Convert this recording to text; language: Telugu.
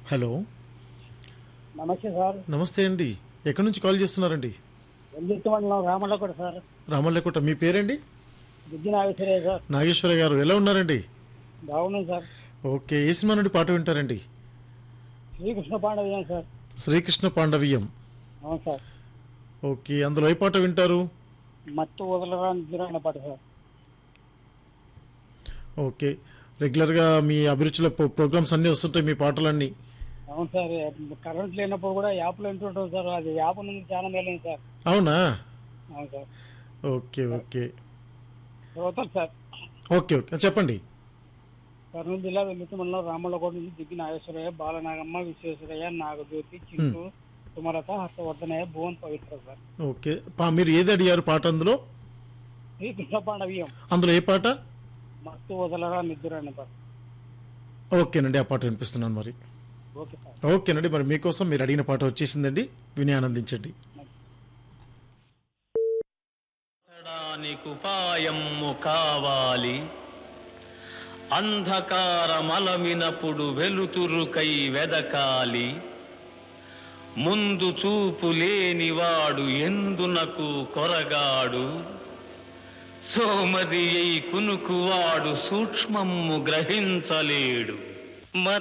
హలో నమస్తే సార్ నమస్తే అండి ఎక్కడి నుంచి కాల్ చేస్తున్నారండి వెల్లుత్తి మండలం రామల్లకోట సార్ రామల్లకోట మీ పేరండి బుద్ధి నాగేశ్వరయ్య సార్ నాగేశ్వర గారు ఎలా ఉన్నారండి బాగున్నాను సార్ ఓకే ఏ సినిమా నుండి పాట వింటారండి శ్రీకృష్ణ పాండవ్యం సార్ శ్రీకృష్ణ పాండవీయం అవును సార్ ఓకే అందులో ఏ పాట వింటారు మత్తు వదలరా నిద్ర అనే పాట సార్ ఓకే రెగ్యులర్గా మీ అభిరుచుల ప్రో- ప్రోగ్రామ్స్ అన్నీ వస్తుంటాయి మీ పాటలన్నీ అవును సార్ కరెంట్ లేనప్పుడు కూడా యాప్లో వింటుంటాం సార్ అది యాప్ నుంచి చాలా మేలేదు సార్ అవునా అవును సార్ ఓకే ఓకే శ్రోతలు సార్ ఓకే ఓకే చెప్పండి కర్నూలు జిల్లా వెల్లుత్తి మండలం రామల్లకోట నుంచి దిగ్గి నాగేశ్వరయ్య బాలనాగమ్మ విశ్వేశ్వరయ్య నాగజ్యోతి చింటూ సుమలత హర్షవర్ధనయ్య భువన్ పవిత్ర సార్ ఓకే పా మీరు ఏది అడిగారు పాట అందులో శ్రీకృష్ణ పాండవ్యం అందులో ఏ పాట మత్తు వదలరా నిద్ర అనే పాట ఓకేనండి ఆ పాట వినిపిస్తున్నాను మరి ఓకే సార్ ఓకేనండి మరి మీకోసం మీరు అడిగిన పాట వచ్చేసిందండి విని ఆనందించండి ఉపాయము కావాలి అంధకారమలమినప్పుడు వెలుతురుకై వెదకాలి ముందు చూపు లేనివాడు ఎందునకు కొరగాడు సోమది కునుకువాడు సూక్ష్మము గ్రహించలేడు